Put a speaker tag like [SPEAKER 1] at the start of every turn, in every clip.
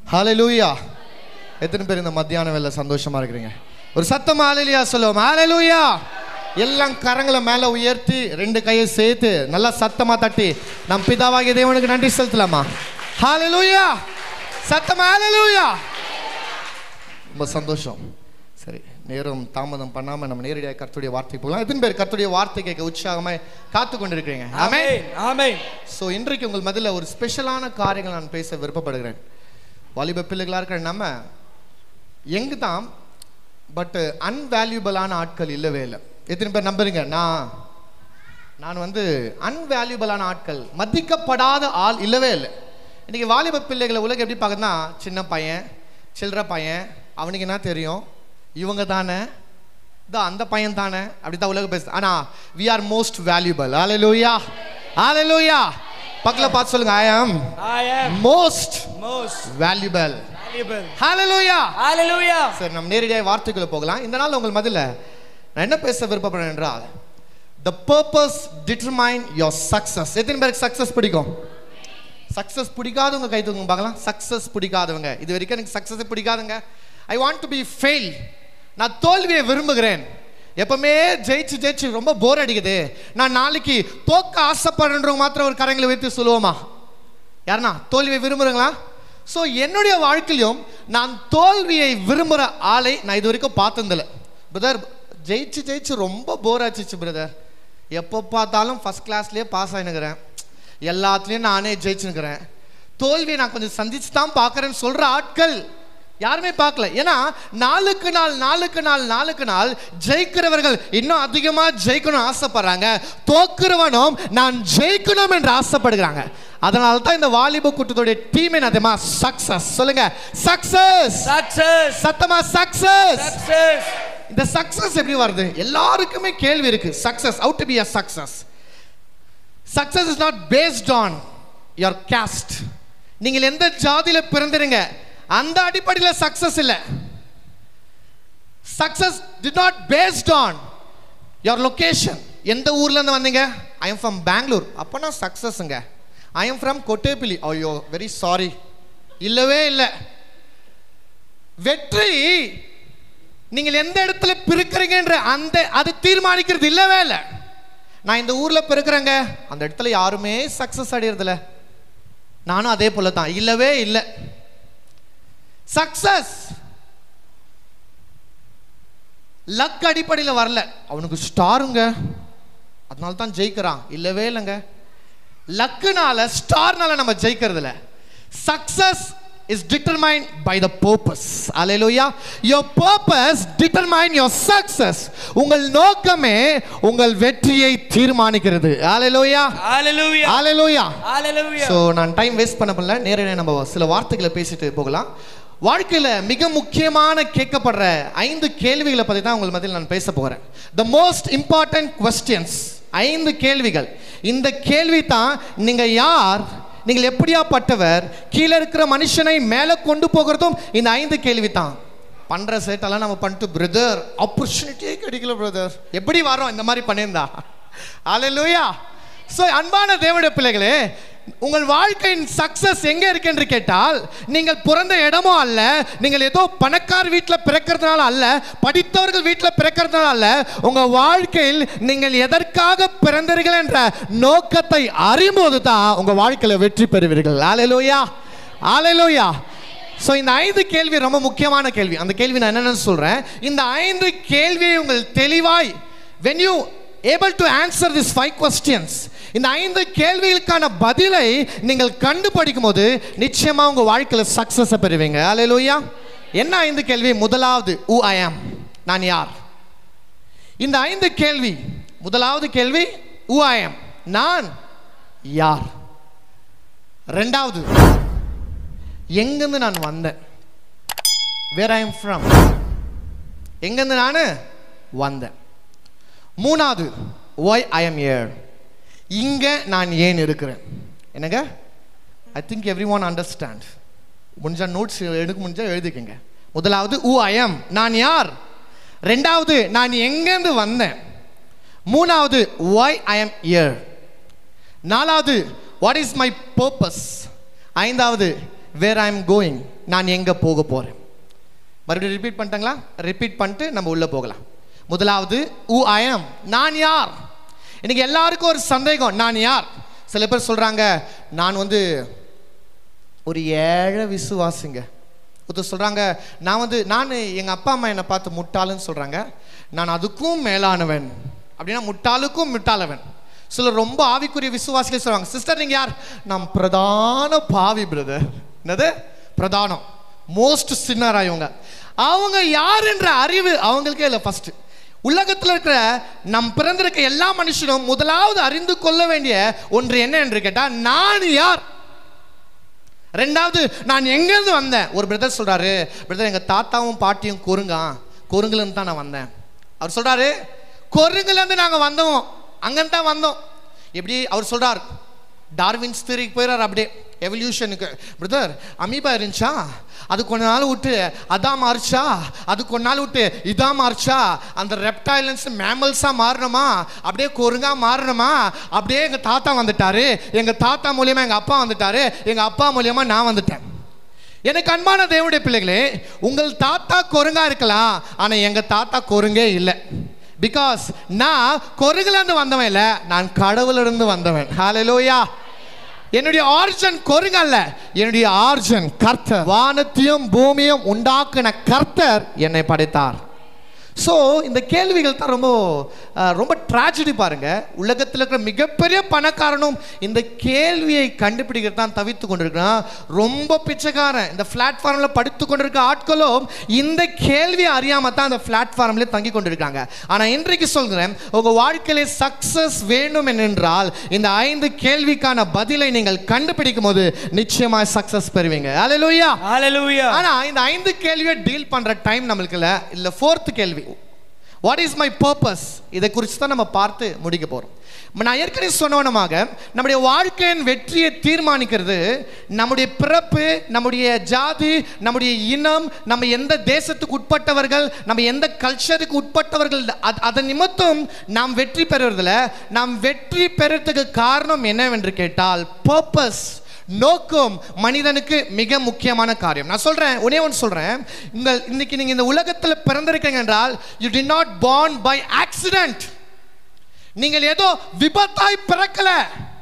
[SPEAKER 1] ஹalleluya எத்தனை பேர் இந்த மத்தியான வேலை சந்தோஷமா இருக்கிறீங்க ஒரு சத்தம் ஹalleluya சொல்லுவோம் ஹalleluya எல்லாம் கரங்களை மேலே உயர்த்தி ரெண்டு கையை சேர்த்து நல்லா சத்தமா தட்டி நம் பிதாவாகிய தேவனுக்கு நன்றி செலுத்தலாமா ஹalleluya சத்தமா ஹalleluya ரொம்ப சந்தோஷம் சரி நேரம் தாமதம் பண்ணாம நம்ம நேரடியாக கர்த்தருடைய வார்த்தை போகலாம் எத்தனை பேர் கர்த்தருடைய வார்த்தை கேட்க உற்சாகமா காத்து கொண்டிருக்கிறீங்க ஆமென்
[SPEAKER 2] ஆமென் ஆமென்
[SPEAKER 1] ஸோ இன்றைக்கு உங்கள் மதியில் ஒரு ஸ்பெஷலான காரியங்கள் நான் பேச விருப்பப்படுகிறேன் வாலிப பிள்ளைகளாக இருக்கிற நம்ம எங்கு தான் பட் அன்வேல்யூபிளான ஆட்கள் இல்லவே இல்லை எத்தனை பேர் நம்புறீங்க நான் நான் வந்து அன்வேல்யூபிளான ஆட்கள் மதிக்கப்படாத ஆள் இல்லவே இல்லை இன்னைக்கு வாலிப பிள்ளைகளை உலகம் எப்படி பார்க்குதுன்னா சின்ன பையன் சில்லற பையன் அவனுக்கு என்ன தெரியும் இவங்க தானே இதோ அந்த பையன் தானே அப்படி தான் உலகம் பேசுது ஆனா வி ஆர் மோஸ்ட் வேல்யூபிள் ஹalleluya ஹalleluya பக்கத்தில் பார்த்து சொல்லுங்க I am
[SPEAKER 2] I am
[SPEAKER 1] most
[SPEAKER 2] most
[SPEAKER 1] valuable
[SPEAKER 2] valuable.
[SPEAKER 1] ஹalleluya
[SPEAKER 2] Hallelujah.
[SPEAKER 1] சரி நம்ம நேரடியாக வார்த்தைக்குள்ள போகலாம் இந்த நாள் உங்கள் மதியில் நான் என்ன பேச விருப்பப்படுறேன் என்றால் the purpose determine your success எத்தனை பேருக்கு சக்ஸஸ் பிடிக்கும் சக்ஸஸ் பிடிக்காதவங்க கை தூக்குங்க பார்க்கலாம் சக்ஸஸ் பிடிக்காதவங்க இது வரைக்கும் எனக்கு சக்ஸஸ் பிடிக்காதுங்க I want to be fail நான் தோல்வியை விரும்புகிறேன் எப்பவுமே ஜெயிச்சு ஜெயிச்சு ரொம்ப போர் அடிக்குது நான் நாளைக்கு தோக்க ஆசைப்படுறவங்க மாத்திரம் ஒரு கரங்களை வைத்து சொல்லுவோமா யாருண்ணா தோல்வியை விரும்புகிறீங்களா ஸோ என்னுடைய வாழ்க்கையிலும் நான் தோல்வியை விரும்புகிற ஆளை நான் இது வரைக்கும் பார்த்ததில்ல பிரதர் ஜெயிச்சு ஜெயிச்சு ரொம்ப போர் ஆச்சிச்சு பிரதர் எப்போ பார்த்தாலும் ஃபஸ்ட் கிளாஸ்லேயே பாஸ் ஆகினுக்கிறேன் எல்லாத்துலேயும் நானே ஜெயிச்சுனுக்கிறேன் தோல்வியை நான் கொஞ்சம் சந்திச்சு தான் பார்க்குறேன்னு சொல்கிற ஆட்கள் யாருமே பார்க்கல ஏன்னா நாளுக்கு நாள் நாளுக்கு நாள் நாளுக்கு நாள் ஜெயிக்கிறவர்கள் இன்னும் அதிகமாக ஜெயிக்கணும் ஆசைப்படுறாங்க தோக்குறவனும் நான் ஜெயிக்கணும் என்று ஆசைப்படுகிறாங்க அதனால தான் இந்த வாலிப கூட்டத்துடைய டீம் என்ன தெரியுமா சக்சஸ் சொல்லுங்க சக்சஸ்
[SPEAKER 2] Success.
[SPEAKER 1] சத்தமா சக்சஸ்
[SPEAKER 2] Success.
[SPEAKER 1] இந்த சக்சஸ் எப்படி வருது எல்லாருக்குமே கேள்வி இருக்கு success how to be a success success is not based on your caste நீங்கள் எந்த ஜாதியில பிறந்திருங்க அந்த அடிப்படையில் சக்சஸ் இல்லை success did not based on your location எந்த ஊர்ல இருந்து வந்தீங்க ஐ எம் ஃப்ரம் பெங்களூர் அப்போனா சக்சஸ்ங்க ஐ எம் ஃப்ரம் கொட்டேப்பிலி ஐயோ வெரி சாரி இல்லவே இல்லை வெற்றி நீங்கள் எந்த இடத்துல பிறக்கிறீங்கன்ற அந்த அது தீர்மானிக்கிறது இல்லவே இல்லை நான் இந்த ஊர்ல பிறக்கிறேங்க அந்த இடத்துல யாருமே சக்சஸ் அடையிறதில்ல நானும் அதே போல தான் இல்லவே இல்லை சக்சஸ் லக் அடிப்படையில் வரல அவனுக்கு ஸ்டாருங்க அதனால தான் ஜெயிக்கிறான் இல்லவே இல்லைங்க லக்குனால ஸ்டார்னால நம்ம ஜெயிக்கிறது இல்ல success is determine by the purpose hallelujah your purpose determine your success உங்கள் நோக்கமே உங்கள் வெற்றியை தீர்மானிக்கிறது அலையலூயா
[SPEAKER 2] Hallelujah.
[SPEAKER 1] அலையலூயா
[SPEAKER 2] Hallelujah.
[SPEAKER 1] ஸோ நான் டைம் வேஸ்ட் பண்ண பண்ணல நேரடியாக நம்ம சில வார்த்தைகளை பேசிட்டு போகலாம் வாழ்க்கையில் மிக முக்கியமான கேட்கப்படுற ஐந்து கேள்விகளை பற்றி தான் உங்கள் மத்தியில் நான் பேச போகிறேன் த மோஸ்ட் இம்பார்ட்டன்ட் கொஸ்டின்ஸ் ஐந்து கேள்விகள் இந்த கேள்வி தான் நீங்கள் யார் நீங்கள் எப்படியாப்பட்டவர் கீழே இருக்கிற மனுஷனை மேலே கொண்டு போகிறதும் இந்த ஐந்து கேள்வி தான் பண்ணுற சேட்டெல்லாம் நம்ம பண்ணிட்டு பிரதர் ஆப்பர்ச்சுனிட்டியே கிடைக்கல பிரதர் எப்படி வரோம் இந்த மாதிரி பண்ணியிருந்தா அலையிலூயா ஸோ அன்பான தேவனுடைய பிள்ளைகளே உங்கள் வாழ்க்கையின் சக்சஸ் எங்க இருக்கு என்று கேட்டால் நீங்கள் பிறந்த இடமோ அல்ல நீங்கள் ஏதோ பணக்கார் வீட்டில் பிறக்கிறதுனால அல்ல படித்தவர்கள் வீட்டில் பிறக்கிறதுனால அல்ல உங்க வாழ்க்கையில் நீங்கள் எதற்காக பிறந்தீர்கள் என்ற நோக்கத்தை அறியும்போது தான் உங்க வாழ்க்கையில வெற்றி பெறுவீர்கள் ஆலையிலோயா ஆலையிலோயா ஸோ இந்த ஐந்து கேள்வி ரொம்ப முக்கியமான கேள்வி அந்த கேள்வி நான் என்னென்னு சொல்கிறேன் இந்த ஐந்து கேள்வியை உங்கள் தெளிவாய் when you able to answer this five questions இந்த ஐந்து கேள்விகளுக்கான பதிலை நீங்கள் கண்டுபிடிக்கும் போது நிச்சயமா உங்க வாழ்க்கையில் சக்சஸை பெறுவீங்க அலையலூயா என்ன ஐந்து கேள்வி முதலாவது ஊ ஐ ஆம் நான் யார் இந்த ஐந்து கேள்வி முதலாவது கேள்வி ஊ ஐ ஆம் நான் யார் ரெண்டாவது எங்கேருந்து நான் வந்தேன் வேர் ஐ எம் ஃப்ரம் எங்கேருந்து நான் வந்தேன் மூணாவது ஒய் ஐ எம் ஏர் இங்கே நான் ஏன் இருக்கிறேன் என்னங்க I think every one understand முடிஞ்சா நோட்ஸ் எடுக்க முடிஞ்சா எழுதிக்கங்க முதலாவது ஊ ஐ எம் நான் யார் ரெண்டாவது நான் எங்கேருந்து வந்தேன் மூணாவது ஒய் ஐ எம் இயர் நாலாவது வாட் இஸ் மை பர்பஸ் ஐந்தாவது வேர் ஐ எம் கோயிங் நான் எங்கே போக போகிறேன் மறுபடியும் ரிப்பீட் பண்ணிட்டாங்களா ரிப்பீட் பண்ணிட்டு நம்ம உள்ளே போகலாம் முதலாவது ஊ ஐ am நான் யார் இன்னைக்கு எல்லாருக்கும் ஒரு சந்தேகம் நான் யார் சில பேர் சொல்கிறாங்க நான் வந்து ஒரு ஏழை விசுவாசிங்க ஒருத்தர் சொல்கிறாங்க நான் வந்து நான் எங்கள் அப்பா அம்மா என்னை பார்த்து முட்டாளுன்னு சொல்கிறாங்க நான் அதுக்கும் மேலானவன் அப்படின்னா முட்டாளுக்கும் முட்டாளவன் சிலர் ரொம்ப ஆவிக்குரிய விசுவாசிகள் சொல்லுவாங்க சிஸ்டர் நீங்கள் யார் நான் பிரதான பாவி பிரதர் என்னது பிரதானம் மோஸ்ட் சின்னரா இவங்க அவங்க யாருன்ற அறிவு அவங்களுக்கே இல்லை ஃபர்ஸ்ட் உலகத்தில் இருக்கிற நம் பிறந்திருக்க எல்லா மனுஷனும் முதலாவது அறிந்து கொள்ள வேண்டிய ஒன்று என்ன என்று கேட்டால் நான் யார் ரெண்டாவது நான் எங்கேருந்து வந்தேன் ஒரு பிரதர் சொல்றாரு பிரதர் எங்க தாத்தாவும் பாட்டியும் கொருங்கா கொருங்குலேருந்து தான் நான் வந்தேன் அவர் சொல்றாரு கொருங்குலேருந்து நாங்கள் வந்தோம் அங்கேருந்து தான் வந்தோம் எப்படி அவர் சொல்றார் டார்வின்ஸ் தியரிக்கு போயிடுறார் அப்படியே எவல்யூஷனுக்கு பிரதர் அமீபா இருந்துச்சா அது கொஞ்ச நாள் விட்டு அதான் மாறிச்சா அது கொஞ்ச நாள் விட்டு இதான் மாறிச்சா அந்த ரெப்டைலன்ஸ் மேமல்ஸாக மாறணுமா அப்படியே கொருங்கா மாறணுமா அப்படியே எங்கள் தாத்தா வந்துட்டாரு எங்கள் தாத்தா மூலியமா எங்கள் அப்பா வந்துட்டாரு எங்கள் அப்பா மூலியமா நான் வந்துட்டேன் எனக்கு அன்பான தேவனுடைய பிள்ளைகளே உங்கள் தாத்தா கொருங்கா இருக்கலாம் ஆனால் எங்கள் தாத்தா கொருங்கே இல்லை பிகாஸ் நான் கொருங்குலேருந்து வந்தவன் இல்லை நான் கடவுளிருந்து வந்தவன் ஹalleluya என்னுடைய ஆர்ஜன் கொருங்க அல்ல என்னுடைய ஆர்ஜன் கர்த்தர் வானத்தையும் பூமியும் உண்டாக்கின கர்த்தர் என்னை படைத்தார் ஸோ இந்த கேள்விகள் தான் ரொம்ப அஹ், ரொம்ப ட்ராஜடி பாருங்க உலகத்தில் இருக்கிற மிகப்பெரிய பணக்காரனும் இந்த கேள்வியை கண்டுபிடிக்கிறது தான் தவித்து கொண்டிருக்கிறான் ரொம்ப பிச்சைக்காரன் இந்த பிளாட்ஃபார்மில் படித்து கொண்டிருக்க ஆட்களும் இந்த கேள்வியை அறியாம தான் அந்த பிளாட்ஃபார்ம்ல தங்கி கொண்டிருக்காங்க ஆனால் இன்றைக்கு சொல்கிறேன் உங்கள் வாழ்க்கையிலே சக்சஸ் வேணும் என்றால் இந்த ஐந்து கேள்விக்கான பதிலை நீங்கள் கண்டுபிடிக்கும் போது நிச்சயமாக சக்சஸ் பெறுவீங்க அல்லேலூயா
[SPEAKER 2] Hallelujah.
[SPEAKER 1] ஆனா இந்த ஐந்து கேள்வியை டீல் பண்ற டைம் நம்மளுக்கு இல்ல இல்ல ஃபோர்த் கேள்வி வாட் இஸ் மை பர்பஸ் இதை குறித்து தான் நம்ம பார்த்து முடிக்க போறோம் நான் ஏற்கனவே சொன்னவனமாக நம்முடைய வாழ்க்கையின் வெற்றியை தீர்மானிக்கிறது நம்முடைய பிறப்பு நம்முடைய ஜாதி நம்முடைய இனம் நம்ம எந்த தேசத்துக்கு உட்பட்டவர்கள் நம்ம எந்த கல்ச்சருக்கு உட்பட்டவர்கள் அது- அதன் நிமித்தம் நாம் வெற்றி பெறுவதில் நாம் வெற்றி பெறத்துக்கு காரணம் என்னவென்று கேட்டால் பர்பஸ் நோக்கம் மனிதனுக்கு மிக முக்கியமான காரியம் நான் சொல்றேன் ஒரே ஒன்று சொல்றேன் உங்கள் இன்னைக்கு நீங்க இந்த உலகத்தில் பிறந்திருக்கீங்க என்றால் you did not born by accident நீங்கள் ஏதோ விபத்தாய் பிறக்கல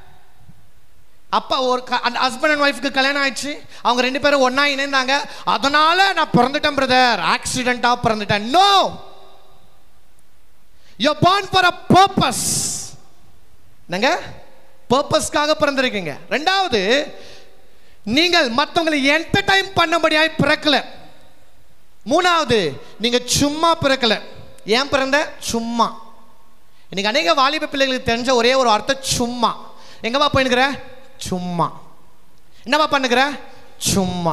[SPEAKER 1] அப்பா ஒரு ஹஸ்பண்ட் அண்ட் ஒய்ஃப்க்கு கல்யாணம் ஆயிடுச்சு அவங்க ரெண்டு பேரும் ஒண்ணா இணைந்தாங்க அதனால நான் பிறந்துட்டேன் பிரதர் ஆக்சிடென்ட்டா பிறந்துட்டேன் no you born for a purpose என்னங்க பர்பஸ்க்காக பிறந்திருக்கீங்க ரெண்டாவது நீங்கள் மற்றவங்களை என்டர்டைன் பண்ணபடியாய் பிறக்கல மூணாவது நீங்க சும்மா பிறக்கல ஏன் பிறந்த சும்மா இன்னைக்கு அநேக வாலிப பிள்ளைகளுக்கு தெரிஞ்ச ஒரே ஒரு அர்த்தம் சும்மா எங்கப்பா போயினுக்கிற சும்மா என்னப்பா பண்ணுகிற சும்மா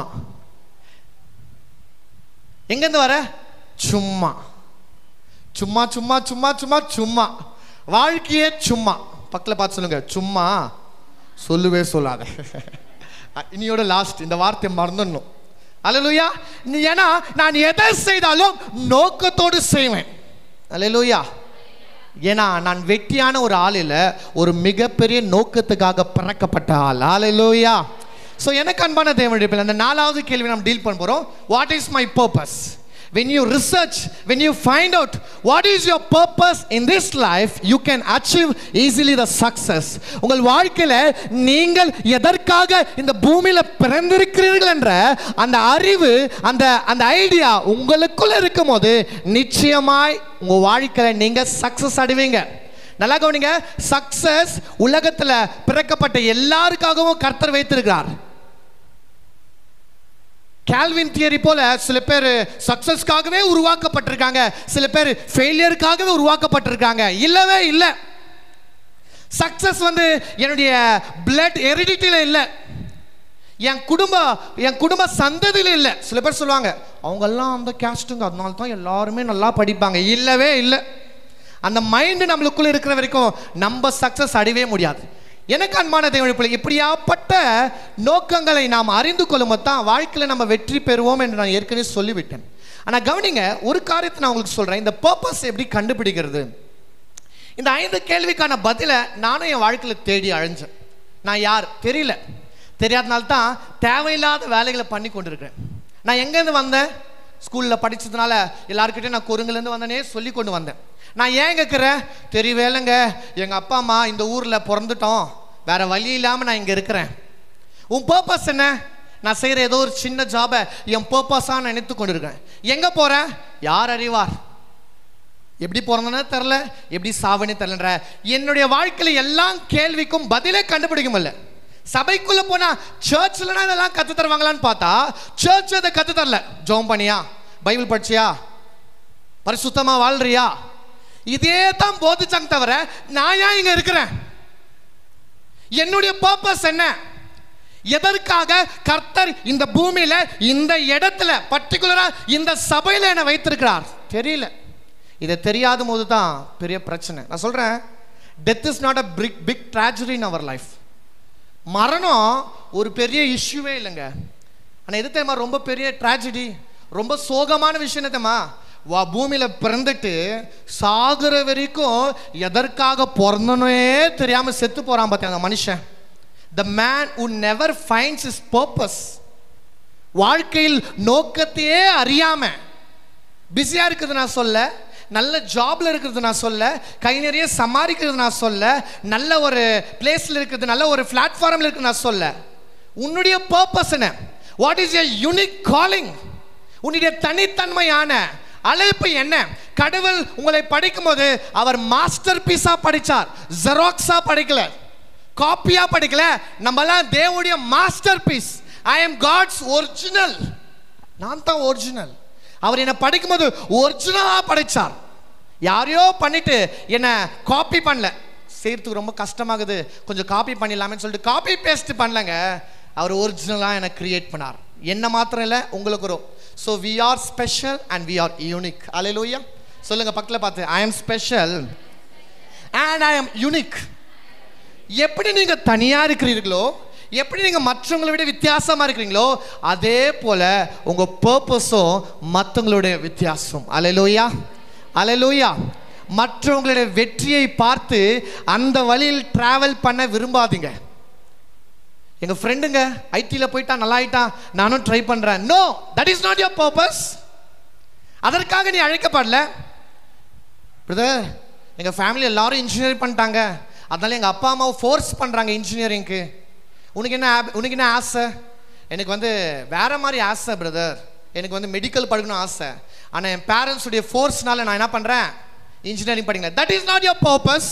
[SPEAKER 1] எங்கேருந்து வர சும்மா சும்மா சும்மா சும்மா சும்மா சும்மா வாழ்க்கையே சும்மா பக்கத்தில் பார்த்து சொல்லுங்க சும்மா சொல்லவே சொல்லாத இனியோட லாஸ்ட் இந்த வார்த்தை மறந்துடணும் அல்லேலூயா நீ ஏன்னா நான் எதை செய்தாலும் நோக்கத்தோடு செய்வேன் அல்லேலூயா ஏன்னா நான் வெட்டியான ஒரு ஆள் இல்லை ஒரு மிகப்பெரிய நோக்கத்துக்காக பிறக்கப்பட்ட ஆள் அல்லேலூயா ஸோ எனக்கு அன்பான தேவனுடைய பிள்ளை, அந்த நாலாவது கேள்வி நம்ம டீல் பண்ண போகிறோம் what is my purpose when you research when you find out what is your purpose in this life you can achieve easily the success உங்கள் வாழ்க்கையில நீங்கள் எதற்காக இந்த பூமியில பிறந்திருக்கிறீர்கள் என்ற அந்த அறிவு அந்த அந்த ஐடியா உங்களுக்குள்ள இருக்கும்போது நிச்சயமாய் உங்க வாழ்க்கையில நீங்க சக்சஸ் அடைவீங்க நல்லா கவனிங்க சக்சஸ் உலகத்துல பிறக்கப்பட்ட எல்லாருக்காகவும் கர்த்தர் வைத்திருக்கிறார் கால்வின் தியரி போல சில பேர் சக்சஸ்க்காகவே உருவாக்கப்பட்டிருக்காங்க சில பேர் ஃபெயிலியருக்காகவே உருவாக்கப்பட்டிருக்காங்க இல்லவே இல்லை சக்சஸ் வந்து என்னுடைய பிளட் ஹெரிடிட்டியில் இல்லை என் குடும்ப என் குடும்ப சந்ததியில் இல்லை சில பேர் சொல்லுவாங்க அவங்கெல்லாம் அந்த கேஸ்ட்டுங்க அதனால தான் எல்லாருமே நல்லா படிப்பாங்க இல்லவே இல்லை அந்த மைண்டு நம்மளுக்குள்ள இருக்கிற வரைக்கும் நம்ம சக்சஸ் அடையவே முடியாது எனக்கு அன்பான தேவனுடைய பிள்ளை இப்படியாப்பட்ட நோக்கங்களை நாம் அறிந்து கொள்ளும்போது தான் வாழ்க்கையில் நம்ம வெற்றி பெறுவோம் என்று நான் ஏற்கனவே சொல்லிவிட்டேன் ஆனால் கவனிங்க ஒரு காரியத்தை நான் உங்களுக்கு சொல்கிறேன் இந்த பர்பஸ் எப்படி கண்டுபிடிக்கிறது இந்த ஐந்து கேள்விக்கான பதிலை நானும் என் வாழ்க்கையில் தேடி அழிஞ்சேன் நான் யார் தெரியல தெரியாதனால தான் தேவையில்லாத வேலைகளை பண்ணி கொண்டிருக்கிறேன் நான் எங்கேருந்து வந்தேன் ஸ்கூலில் படிச்சதுனால எல்லாருக்கிட்டையும் நான் கொருங்குலேருந்து வந்தனே சொல்லி கொண்டு வந்தேன் நான் ஏன் கேட்குறேன் தெரியவேலைங்க எங்கள் அப்பா அம்மா இந்த ஊரில் பிறந்துட்டோம் வேற வழி இல்லாமல் நான் இங்கே இருக்கிறேன் உன் பர்பஸ் என்ன நான் செய்கிற ஏதோ ஒரு சின்ன ஜாபை என் பர்பஸாக நினைத்து கொண்டிருக்கேன் எங்கே போகிறேன் யார் அறிவார் எப்படி பிறந்தனே தெரில எப்படி சாவனே தெரிலன்ற என்னுடைய வாழ்க்கையில் எல்லா கேள்விக்கும் பதிலே கண்டுபிடிக்க முடியல சபைக்குள்ள போனா சர்ச்லனா இதெல்லாம் கத்து தருவாங்களான்னு பார்த்தா சர்ச் அதை கத்து தரல ஜோம் பண்ணியா பைபிள் படிச்சியா பரிசுத்தமா வாழ்றியா இதே தான் போதிச்சாங்க தவிர நான் ஏன் இங்க இருக்கிறேன் என்னுடைய பர்பஸ் என்ன எதற்காக கர்த்தர் இந்த பூமியில இந்த இடத்துல பர்டிகுலரா இந்த சபையில என்னை வைத்திருக்கிறார் தெரியல இதை தெரியாத போது தான் பெரிய பிரச்சனை நான் சொல்றேன் death is not a big big tragedy in our life மரணம் ஒரு பெரிய இஷ்யூவே இல்லைங்க ஆனால் எது தெரியுமா ரொம்ப பெரிய ட்ராஜடி ரொம்ப சோகமான விஷயம் என்ன தெரியுமா வா பூமியில் பிறந்துட்டு சாகுற வரைக்கும் எதற்காக பிறந்தனே தெரியாமல் செத்து போகிறான் பார்த்தியா அந்த மனுஷன் the man who never finds his purpose வாழ்க்கையில் நோக்கத்தையே அறியாம பிஸியாக இருக்குது நான் சொல்ல நல்ல ஜாப்ல இருக்கிறது நான் சொல்ல கை நிறைய சமாளிக்கிறது நான் சொல்ல நல்ல ஒரு பிளேஸ்ல இருக்கிறது நல்ல ஒரு பிளாட்ஃபார்ம்ல இருக்குது நான் சொல்ல உன்னுடைய பர்பஸ் என்ன what is your unique calling உன்னுடைய தனித்தன்மையான அழைப்பு என்ன கடவுள் உங்களை படிக்கும்போது அவர் மாஸ்டர் பீஸா படிச்சார் ஜெராக்ஸா படிக்கல காப்பியா படிக்கல நம்மலாம் தேவனுடைய masterpiece I am God's original நான் தான் ஒரிஜினல் அவர் என்னை படிக்கும்போது ஒரிஜினலாக படிச்சார் யாரையோ பண்ணிட்டு என்னை காப்பி பண்ணல செய்யறதுக்கு ரொம்ப கஷ்டமாகுது கொஞ்சம் காப்பி பண்ணிடலாமே சொல்லிட்டு காப்பி பேஸ்ட் பண்ணலங்க அவர் ஒரிஜினலாக என்னை கிரியேட் பண்ணார் என்ன மாத்திரம் இல்லை உங்களுக்கு வரும் so we are special and we are unique hallelujah சொல்லுங்க பக்கத்தில் பார்த்து I am special and I am unique எப்படி நீங்க தனியா இருக்கிறீர்களோ எப்படி நீங்க மற்றவங்களை விட வித்தியாசமா இருக்கிறீங்களோ அதே போல உங்க பர்பஸும் மற்றவங்களுடைய வித்தியாசம் அலையலூயா அலையலூயா மற்றவங்களுடைய வெற்றியை பார்த்து அந்த வழியில் டிராவல் பண்ண விரும்பாதீங்க எங்க ஃப்ரெண்டுங்க ஐடியில் போயிட்டா நல்லா ஆயிட்டான் நானும் ட்ரை பண்றேன் no that is not your purpose அதற்காக நீ அழைக்கப்படல பிரதர் எங்க ஃபேமிலி எல்லாரும் இன்ஜினியரிங் பண்ணிட்டாங்க அதனால எங்க அப்பா அம்மாவை ஃபோர்ஸ் பண்றாங்க இன்ஜினியரிங்க்கு உனக்கு என்ன ஆப்- உனக்கு என்ன ஆசை எனக்கு வந்து வேற மாதிரி ஆசை பிரதர் எனக்கு வந்து மெடிக்கல் படிக்கணும் ஆசை ஆனால் என் பேரண்ட்ஸுடைய ஃபோர்ஸ்னால நான் என்ன பண்ணுறேன் இன்ஜினியரிங் படிக்கல that is not your purpose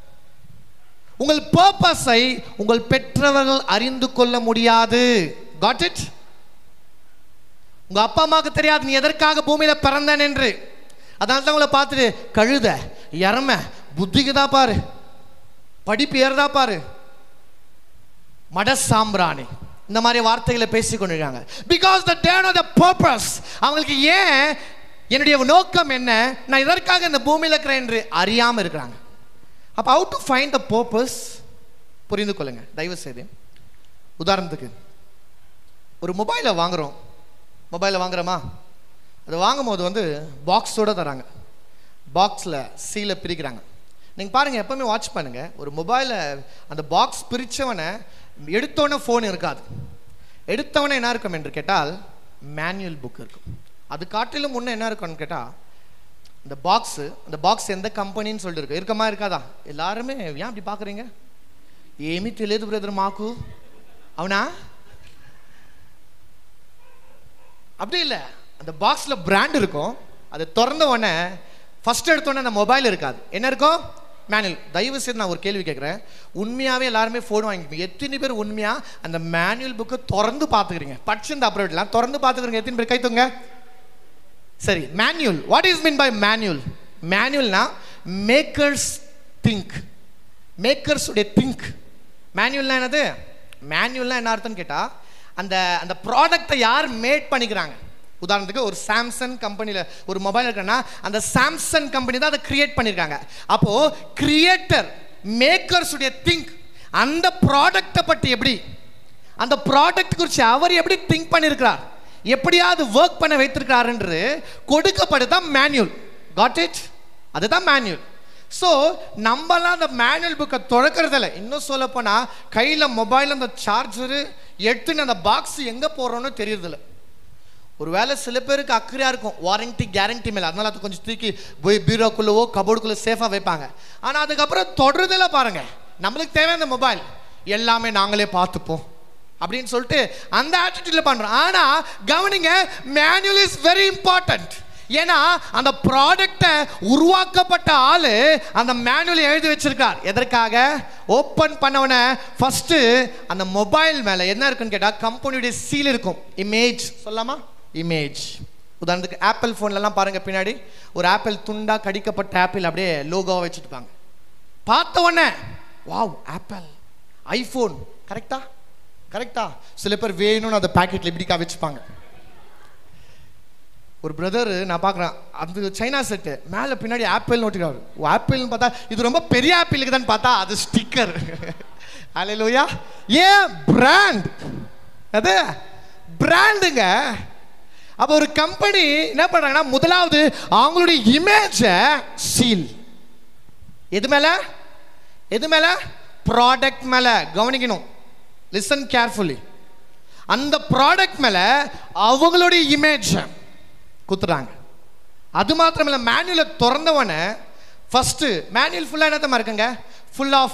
[SPEAKER 1] உங்கள் பர்பஸை உங்கள் பெற்றவர்கள் அறிந்து கொள்ள முடியாது காட் இட் உங்க அப்பா அம்மாவுக்கு தெரியாது நீ எதற்காக பூமியில பிறந்தேன் என்று அதனால தான் உங்களை பார்த்துட்டு கழுத இறம புத்திக்கு தான் பாரு படிப்பு ஏறதா பாரு மட சாம்பிராணி இந்த மாதிரி வார்த்தைகளை பேசி கொண்டிருக்காங்க because the then of the purpose அவங்களுக்கு ஏன் என்னுடைய நோக்கம் என்ன நான் இதற்காக இந்த பூமியில் இருக்கிறேன் என்று அறியாமல் இருக்கிறாங்க அப்போ how to find the purpose புரிந்து கொள்ளுங்க தயவு செய்து உதாரணத்துக்கு ஒரு மொபைலை வாங்குறோம் மொபைலை வாங்குறோமா அது வாங்கும்போது வந்து பாக்ஸோட தராங்க பாக்ஸில் சீலை பிரிக்கிறாங்க நீங்கள் பாருங்கள் எப்பவுமே வாட்ச் பண்ணுங்கள் ஒரு மொபைலை அந்த பாக்ஸ் பிரித்தவனை எடுத்தோடனே ஃபோன் இருக்காது எடுத்தவனே என்ன இருக்கும் என்று கேட்டால் மேனுவல் புக் இருக்கும் அது காட்டிலும் முன்னே என்ன இருக்கும்னு கேட்டால் இந்த பாக்ஸு அந்த பாக்ஸ் எந்த கம்பெனின்னு சொல்லிட்டு இருக்கு இருக்கமா இருக்காதா எல்லாருமே ஏன் அப்படி பார்க்குறீங்க ఏమీ తెలియదు బ్రదర్ మాకు అవునా அப்படி இல்லை அந்த பாக்ஸில் பிராண்ட் இருக்கும் அதை திறந்த உடனே ஃபர்ஸ்ட் எடுத்தோடனே அந்த மொபைல் இருக்காது என்ன இருக்கும் மேனுவல் தயவு செய்து நான் ஒரு கேள்வி கேட்குறேன் உண்மையாகவே எல்லாருமே ஃபோன் வாங்கிப்பீங்க எத்தனை பேர் உண்மையாக அந்த மேனுவல் புக்கை திறந்து பார்த்துக்கிறீங்க படிச்சிருந்த அப்புறம் விடலாம் திறந்து பார்த்துக்கிறீங்க எத்தனை பேர் கைத்துங்க சரி manual what is mean by manual மேனுவல்னா மேக்கர்ஸ் திங்க் மேக்கர்ஸ் உடைய திங்க் மேனுவல்னா என்னது மேனுவல்னா என்ன அர்த்தம்னு கேட்டால் அந்த அந்த ப்ராடக்ட்டை யார் மேட் பண்ணிக்கிறாங்க உதாரணத்துக்கு ஒரு சாம்சங் கம்பெனியில் ஒரு மொபைல் இருக்குன்னா அந்த சாம்சங் கம்பெனி தான் அதை கிரியேட் பண்ணியிருக்காங்க அப்போது கிரியேட்டர் மேக்கர்ஸ் உடைய திங்க் அந்த ப்ராடக்ட்டை பற்றி எப்படி அந்த ப்ராடக்ட் குறித்து அவர் எப்படி திங்க் பண்ணியிருக்கிறார் எப்படியாவது ஒர்க் பண்ண வைத்திருக்கிறாருன்றது கொடுக்கப்படுதான் மேனுவல் காட் இட் அதுதான் மேனுவல் ஸோ நம்மலாம் அந்த மேனுவல் புக்கை திறக்கறதில்ல இன்னும் சொல்ல போனால் கையில் மொபைல் அந்த சார்ஜரு எடுத்துன்னு அந்த பாக்ஸ் எங்கே போடுறோன்னு தெரியறதில்ல ஒருவேளை சில பேருக்கு அக்கறையாக இருக்கும் வாரண்டி கேரண்டி மேலே அதனால அது கொஞ்சம் தூக்கி போய் பீரோக்குள்ளவோ கபோர்டுக்குள்ளே சேஃபாக வைப்பாங்க ஆனால் அதுக்கப்புறம் தொடர்றதில்ல பாருங்க நம்மளுக்கு தேவையான மொபைல் எல்லாமே நாங்களே பார்த்துப்போம் அப்படின்னு சொல்லிட்டு அந்த ஆட்டிடியூட்ல பண்றோம் ஆனா கவனிங்க மேனுவல் இஸ் வெரி இம்பார்ட்டன்ட் ஏன்னா அந்த ப்ராடக்டை உருவாக்கப்பட்ட ஆளு அந்த மேனுவல் எழுதி வச்சிருக்கார் எதற்காக ஓப்பன் பண்ணவன ஃபர்ஸ்ட் அந்த மொபைல் மேல என்ன இருக்குன்னு கேட்டா கம்பெனியுடைய சீல் இருக்கும் இமேஜ் சொல்லாமா இமேஜ் உதாரணத்துக்கு ஆப்பிள் ஃபோன்லலாம் பாருங்க பின்னாடி ஒரு ஆப்பிள் துண்டா கடிக்கப்பட்ட ஆப்பிள் அப்படியே லோகோவை வச்சுருப்பாங்க பார்த்த உடனே வாவ் ஆப்பிள் ஐஃபோன் கரெக்டா கரெக்டா சில பேர் வேணும்னு அந்த பாக்கெட்ல இப்படி வச்சுப்பாங்க ஒரு பிரதர் நான் பார்க்குறேன் அந்த சைனா செட்டு மேலே பின்னாடி ஆப்பிள் நோட்டிக்கிறாரு ஆப்பிள்னு பார்த்தா இது ரொம்ப பெரிய ஆப்பிளுக்கு தான் பார்த்தா அது ஸ்டிக்கர் அலையிலோயா ஏன் பிராண்ட் அது பிராண்டுங்க அப்போ ஒரு கம்பெனி என்ன பண்ணுறாங்கன்னா முதலாவது அவங்களுடைய இமேஜை சீல் எது மேலே எது மேலே ப்ராடக்ட் மேலே கவனிக்கணும் லிசன் கேர்ஃபுல்லி அந்த ப்ராடக்ட் மேலே அவங்களுடைய இமேஜை குத்துறாங்க அது மாத்திரம் இல்லை மேனுவலை திறந்தவன ஃபஸ்ட்டு மேனுவல் ஃபுல்லாக என்னத்தமா இருக்குங்க full of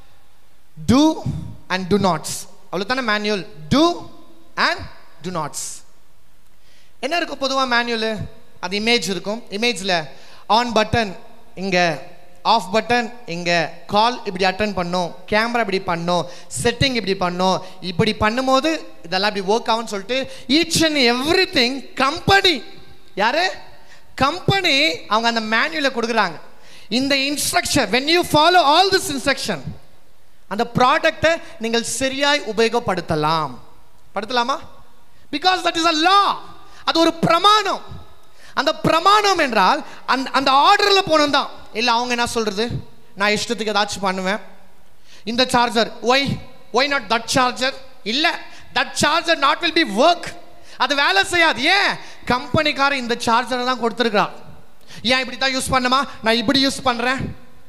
[SPEAKER 1] do and don'ts அவ்வளோ தானே manual do and don'ts என்ன இருக்கும் பொதுவாக மேனுவலு அது இமேஜ் இருக்கும் இமேஜில் ஆன் பட்டன் இங்கே ஆஃப் பட்டன் இங்கே கால் இப்படி அட்டன் பண்ணும் கேமரா இப்படி பண்ணும் செட்டிங் இப்படி பண்ணும் இப்படி பண்ணும்போது இதெல்லாம் இப்படி ஒர்க் ஆகும்னு சொல்லிட்டு each and every thing company யாரு கம்பெனி அவங்க அந்த மேனுவலை கொடுக்குறாங்க இந்த instruction when you follow all this instruction அந்த ப்ராடக்டை நீங்கள் சரியாய் உபயோகப்படுத்தலாம் படுத்தலாமா because that is a law அது ஒரு பிரமாணம் அந்த பிரமாணம் என்றால் அந்த அந்த ஆர்டரில் போனோம் தான் இல்லை அவங்க என்ன சொல்றது நான் இஷ்டத்துக்கு ஏதாச்சும் பண்ணுவேன் இந்த charger why why not that charger இல்லை that charger not will be work அது வேலை செய்யாது ஏன் கம்பெனிக்காரன் இந்த சார்ஜரை தான் கொடுத்துருக்கான் ஏன் இப்படி தான் யூஸ் பண்ணுமா நான் இப்படி யூஸ் பண்ணுறேன்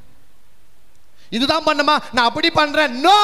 [SPEAKER 1] இதுதான் பண்ணுமா நான் அப்படி பண்றேன் நோ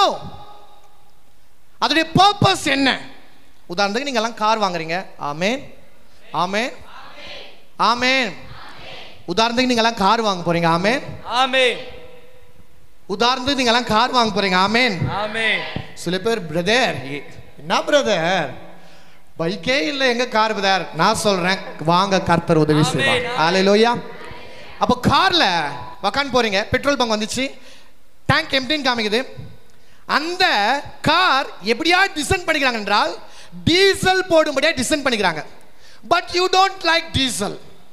[SPEAKER 1] அதோடைய பர்பஸ் என்ன உதாரணத்துக்கு நீங்க எல்லாம் கார் வாங்குறீங்க ஆமேன் ஆமேன் ஆமேன் உதாரணத்துக்கு நீங்க எல்லாம் கார் வாங்க போறீங்க ஆமேன்
[SPEAKER 2] Amen.
[SPEAKER 1] உதாரணத்துக்கு நீங்க எல்லாம் கார் வாங்க போறீங்க ஆமேன்
[SPEAKER 2] Amen.
[SPEAKER 1] சில பேர் பிரதர் என்ன பிரதர் பைக்கே இல்லை எங்க கார் பிரதர் நான் சொல்றேன் வாங்க கர்த்தர் உதவி
[SPEAKER 2] ஆமென்,
[SPEAKER 1] செய்வாங்க
[SPEAKER 2] ஆமென்.
[SPEAKER 1] ஹalleluya அப்போ கார்ல உக்காந்து போறீங்க பெட்ரோல் பங்க் வந்துச்சு டேங்க் எம்டின்னு காமிக்குது அந்த கார் எப்படியா டிசைன் பண்ணிக்கிறாங்க என்றால் டீசல் போடும்படியா டிசைன் பண்ணிக்கிறாங்க but you don't like diesel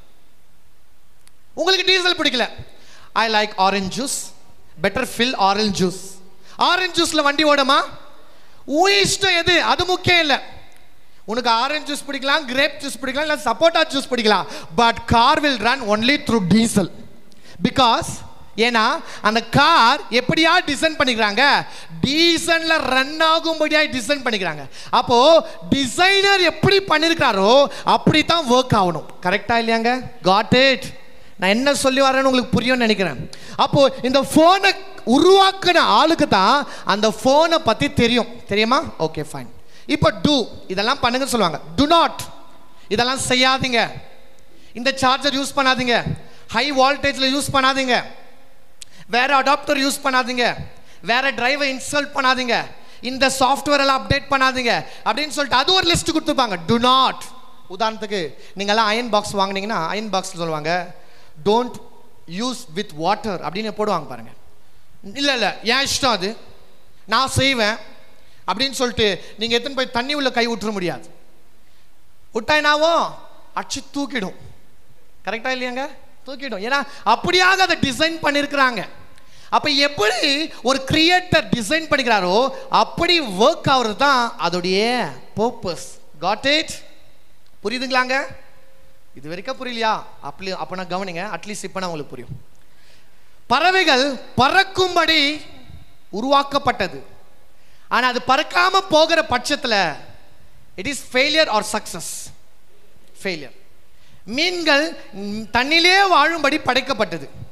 [SPEAKER 1] உங்களுக்கு டீசல் பிடிக்கல I like orange juice better fill orange juice orange ஜூஸ்ல வண்டி ஓடுமா உன் இஷ்டம் எது அது முக்கியம் இல்லை உனக்கு ஆரஞ்ச் ஜூஸ் பிடிக்கலாம் கிரேப் ஜூஸ் பிடிக்கலாம் இல்லை சப்போட்டா ஜூஸ் பிடிக்கலாம் but car will run only through diesel because ஏன்னா அந்த கார் எப்படியா டிசைன் பண்ணிக்கிறாங்க டீசன்ல ரன் ஆகும்படியா டிசைன் பண்ணிக்கிறாங்க அப்போ டிசைனர் எப்படி பண்ணிருக்காரோ அப்படி தான் ஒர்க் ஆகணும் கரெக்டா இல்லையாங்க காட் இட் நான் என்ன சொல்லி வரேன்னு உங்களுக்கு புரியும்னு நினைக்கிறேன் அப்போ இந்த ஃபோனை உருவாக்குன ஆளுக்கு தான் அந்த ஃபோனை பத்தி தெரியும் தெரியுமா ஓகே ஃபைன் இப்போ டூ இதெல்லாம் பண்ணுங்க சொல்லுவாங்க டு நாட் இதெல்லாம் செய்யாதீங்க இந்த சார்ஜர் யூஸ் பண்ணாதீங்க ஹை வோல்டேஜில் யூஸ் பண்ணாதீங்க வேற அடாப்டர் யூஸ் பண்ணாதீங்க வேற டிரைவை இன்ஸ்டால் பண்ணாதீங்க இந்த சாஃப்ட்வேர் எல்லாம் அப்டேட் பண்ணாதீங்க அப்படின்னு சொல்லிட்டு அது ஒரு லிஸ்ட் கொடுத்துருப்பாங்க டு நாட் உதாரணத்துக்கு நீங்கெல்லாம் அயன் பாக்ஸ் வாங்குனீங்கன்னா அயன் பாக்ஸ் சொல்லுவாங்க டோன்ட் யூஸ் வித் வாட்டர் அப்படின்னு போடுவாங்க பாருங்க இல்லை இல்லை ஏன் இஷ்டம் அது நான் செய்வேன் அப்படின்னு சொல்லிட்டு நீங்கள் எத்தனை போய் தண்ணி உள்ள கை விட்டுற முடியாது விட்டா என்னாவும் அடிச்சு தூக்கிடும் கரெக்டா இல்லையாங்க தூக்கிடும் ஏன்னா அப்படியாக அதை டிசைன் பண்ணியிருக்கிறாங்க அப்ப எப்படி ஒரு கிரியேட்டர் டிசைன் பண்ணிக்கிறாரோ அப்படி ஒர்க் ஆகுறது தான் அதோடைய பர்பஸ் காட் இட் புரியுதுங்களாங்க இது வரைக்கும் புரியலையா அப்படி அப்போ நான் கவனிங்க அட்லீஸ்ட் இப்போ நான் உங்களுக்கு புரியும் பறவைகள் பறக்கும்படி உருவாக்கப்பட்டது ஆனால் அது பறக்காம போகிற பட்சத்தில் it is failure or success failure மீன்கள் ம், தண்ணிலே வாழும்படி படைக்கப்பட்டது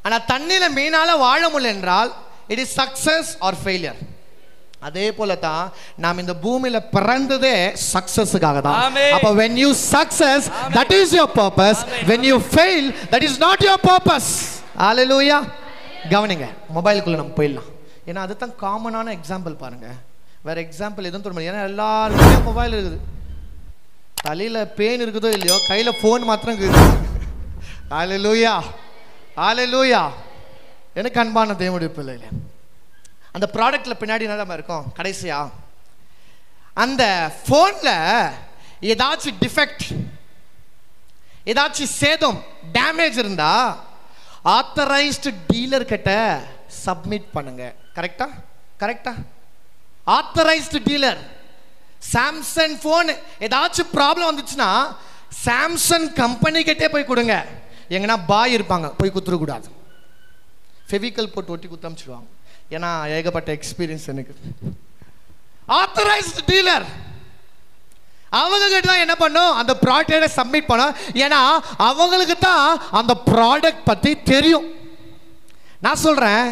[SPEAKER 1] ஆனா தண்ணியில மீனால வாழ முடியல என்றால் it is success or failure அதே போல தான் நாம் இந்த பூமியில பிறந்ததே சக்சஸுக்காக தான்
[SPEAKER 2] Amen.
[SPEAKER 1] அப்ப when you success that is your purpose when you fail that is not your purpose hallelujah கவனிங்க மொபைலுக்குள்ள நம்ம போயிடலாம் ஏன்னா அதுதான் காமனான எக்ஸாம்பிள் பாருங்க வேற எக்ஸாம்பிள் எதுவும் சொல்ல முடியாது ஏன்னா எல்லாருமே மொபைல் இருக்குது தலையில பேன் இருக்குதோ இல்லையோ கையில ஃபோன் மாத்திரம் இருக்குது ஹalleluya ஹalleluya எனக்கு அன்பான தேவனுடைய பிள்ளைகளே அந்த ப்ராடக்ட்ல பின்னாடி என்ன இருக்கும் கடைசியா அந்த ஃபோன்ல ஏதாச்சும் டிஃபெக்ட் ஏதாச்சும் சேதம் டேமேஜ் இருந்தா ஆத்தரைஸ்டு டீலர் கிட்ட சப்மிட் பண்ணுங்க கரெக்டா கரெக்டா ஆத்தரைஸ்டு டீலர் சாம்சங் ஃபோன் ஏதாச்சும் ப்ராப்ளம் வந்துச்சுன்னா சாம்சங் கம்பெனி கிட்டே போய் கொடுங்க எங்கன்னா பாய் இருப்பாங்க போய் குத்துறக்கூடாது ஃபெவிக்கல் போட்டு ஒட்டி குத்த அமிச்சிடுவாங்க ஏன்னா ஏகப்பட்ட எக்ஸ்பீரியன்ஸ் எனக்கு ஆத்தரைஸ்டு டீலர் அவங்க கிட்ட தான் என்ன பண்ணும் அந்த ப்ராடக்டை சப்மிட் பண்ணும் ஏன்னா அவங்களுக்கு தான் அந்த ப்ராடக்ட் பத்தி தெரியும் நான் சொல்றேன்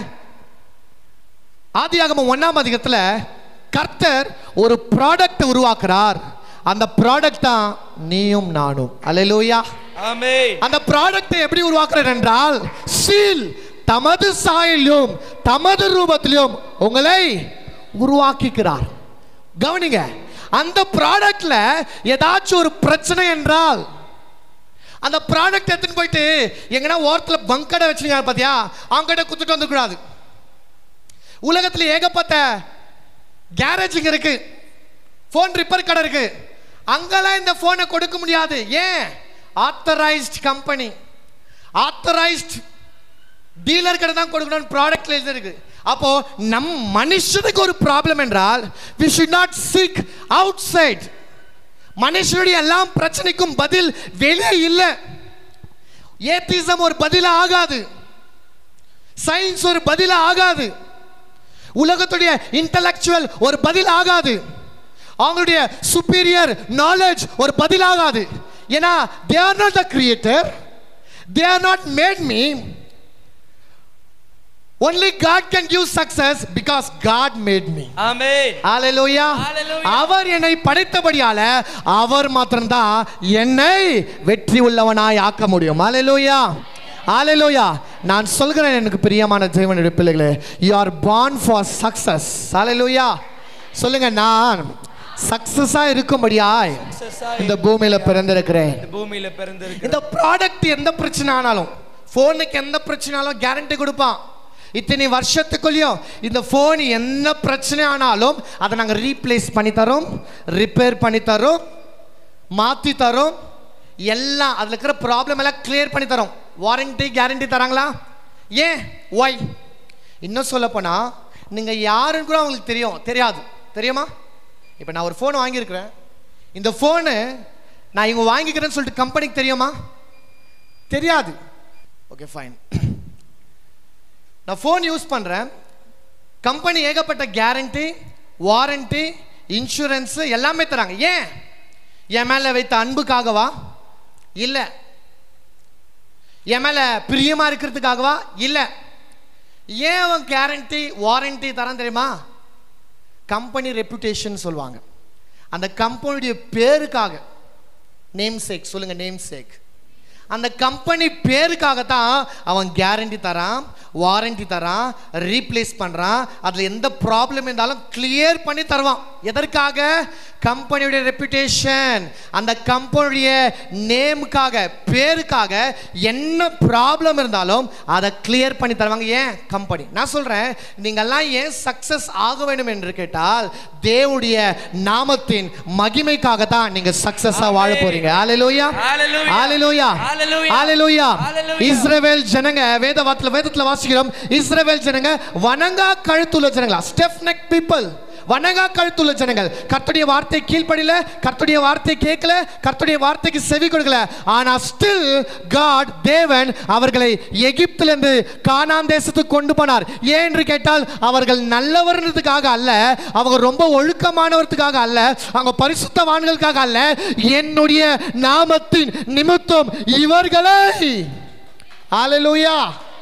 [SPEAKER 1] ஆதியாகமம் ஒன்னாம் அதிகத்துல கர்த்தர் ஒரு ப்ராடக்ட் உருவாக்குறார் அந்த ப்ராடக்ட் தான் நீயும் நானும் அல்லேலூயா
[SPEAKER 2] Amen.
[SPEAKER 1] அந்த ப்ராடக்ட்டை எப்படி உருவாக்குறார் என்றால் சீல் தமது சாயலிலும் தமது ரூபத்திலும் உங்களை உருவாக்கிக்கிறார் கவனிங்க அந்த ப்ராடக்ட்ல ஏதாச்சும் ஒரு பிரச்சனை என்றால் அந்த ப்ராடக்ட் எடுத்துன்னு போயிட்டு எங்கன்னா ஓரத்தில் பங்கடை வச்சுருங்க பார்த்தியா அவங்க கிட்ட குத்துட்டு வந்துக்கூடாது உலகத்தில் ஏகப்பட்ட கேரேஜிங் இருக்கு ஃபோன் ரிப்பேர் கடை இருக்கு அங்கெல்லாம் இந்த ஃபோனை கொடுக்க முடியாது ஏன் ஆத்தரைஸ்ட் கம்பெனி ஆத்தரைஸ்ட் டீலர் கிட்ட தான் கொடுக்கணும் ப்ராடக்ட்ல எழுதிருக்கு அப்போ நம் மனுஷனுக்கு ஒரு ப்ராப்ளம் என்றால் we should not seek outside மனுஷனுடைய எல்லாம் பிரச்சனைக்கும் பதில் வெளியே இல்லை ஏத்திசம் ஒரு பதில ஆகாது சயின்ஸ் ஒரு பதில ஆகாது உலகத்துடைய இன்டலெக்சுவல் ஒரு பதில் ஆகாது அவங்களுடைய சுப்பீரியர் நாலேஜ் ஒரு பதில் ஆகாது ஏன்னா they are not the creator they are not made me only God can give success because God made me
[SPEAKER 2] Amen.
[SPEAKER 1] ஹalleluya
[SPEAKER 2] Hallelujah.
[SPEAKER 1] அவர் என்னை படைத்தபடியால அவர் மாத்திரம்தான் என்னை வெற்றி உள்ளவனாய் ஆக்க முடியும் ஹalleluya ஹalleluya நான் சொல்கிறேன் எனக்கு பிரியமான தேவனுடைய பிள்ளைகளே you are born for success ஹalleluya சொல்லுங்க நான் சக்சஸா இருக்கும்படியாய்
[SPEAKER 2] Success-ஆய்
[SPEAKER 1] இந்த பூமியில பிறந்திருக்கிறேன்
[SPEAKER 2] இந்த பூமியில பிறந்திருக்கிற
[SPEAKER 1] இந்த ப்ராடக்ட் எந்த பிரச்சனை ஆனாலும் ஃபோனுக்கு எந்த பிரச்சனைனாலும் கேரண்டி கொடுப்பான் இத்தனை வருஷத்துக்குள்ளேயும் இந்த ஃபோன் என்ன பிரச்சனை ஆனாலும் அதை நாங்கள் ரீப்ளேஸ் பண்ணி தரோம் ரிப்பேர் பண்ணி தரோம் மாற்றி தரோம் எல்லாம் அதில் இருக்கிற ப்ராப்ளம் எல்லாம் கிளியர் பண்ணி தரோம் வாரண்டி கேரண்டி தராங்களா ஏன் ஒய் இன்னும் சொல்ல போனால் நீங்கள் யாருன்னு கூட அவங்களுக்கு தெரியும் தெரியாது தெரியுமா இப்போ நான் ஒரு ஃபோன் வாங்கியிருக்கிறேன் இந்த ஃபோனு நான் இவங்க வாங்கிக்கிறேன்னு சொல்லிட்டு கம்பெனிக்கு தெரியுமா தெரியாது ஓகே ஃபைன் நான் ஃபோன் யூஸ் பண்ணுறேன் கம்பெனி ஏகப்பட்ட கேரண்டி வாரண்டி இன்சூரன்ஸு எல்லாமே தராங்க ஏன் என் மேலே வைத்த அன்புக்காகவா இல்லை என் மேலே பிரியமாக இருக்கிறதுக்காகவா இல்லை ஏன் அவன் கேரண்டி வாரண்டி தரான் தெரியுமா கம்பெனி ரெப்புடேஷன் சொல்லுவாங்க அந்த கம்பெனியுடைய பேருக்காக நேம் சேக் சொல்லுங்க நேம் சேக் அந்த கம்பெனி பேருக்காக தான் அவன் கேரண்டி தரான் வாரண்டி தரான் ரீப்ளேஸ் பண்ணுறான் அதில் எந்த ப்ராப்ளம் இருந்தாலும் கிளியர் பண்ணி தருவான் எதற்காக கம்பெனியுடைய ரெப்புடேஷன் அந்த கம்பெனியுடைய நேமுக்காக பேருக்காக என்ன ப்ராப்ளம் இருந்தாலும் அதை கிளியர் பண்ணி தருவாங்க ஏன் கம்பெனி நான் சொல்கிறேன் நீங்கள்லாம் ஏன் சக்ஸஸ் ஆக வேண்டும் என்று கேட்டால் தேவனுடைய நாமத்தின் மகிமைக்காக தான் நீங்கள் சக்ஸஸாக வாழ போறீங்க ஹalleluya
[SPEAKER 2] Hallelujah.
[SPEAKER 1] ஹalleluya
[SPEAKER 2] Hallelujah.
[SPEAKER 1] ஹalleluya
[SPEAKER 2] Hallelujah.
[SPEAKER 1] இஸ்ரவேல் ஜனங்க வேத வார்த்தையில வேதத்துல வாசிக்கிறோம் இஸ்ரவேல் ஜனங்க வணங்கா கழுத்துள்ள ஜனங்களா ஸ்டெஃப் நெக் பீப்பிள் வணங்கா கழுத்துள்ள ஜனங்கள் கர்த்தருடைய வார்த்தை கீழ்ப்படியில கர்த்தருடைய வார்த்தை கேட்கல கர்த்தருடைய வார்த்தைக்கு செவி கொடுக்கல ஆனா ஸ்டில் காட் தேவன் அவர்களை எகிப்திலிருந்து கானான் தேசத்துக்கு கொண்டு போனார் ஏன் என்று கேட்டால் அவர்கள் நல்லவர்ன்றதுக்காக அல்ல அவங்க ரொம்ப ஒழுக்கமானவர்களுக்காக அல்ல அவங்க பரிசுத்தவான்களுக்காக அல்ல என்னுடைய நாமத்தின் நிமித்தம் இவர்களை ஹalleluya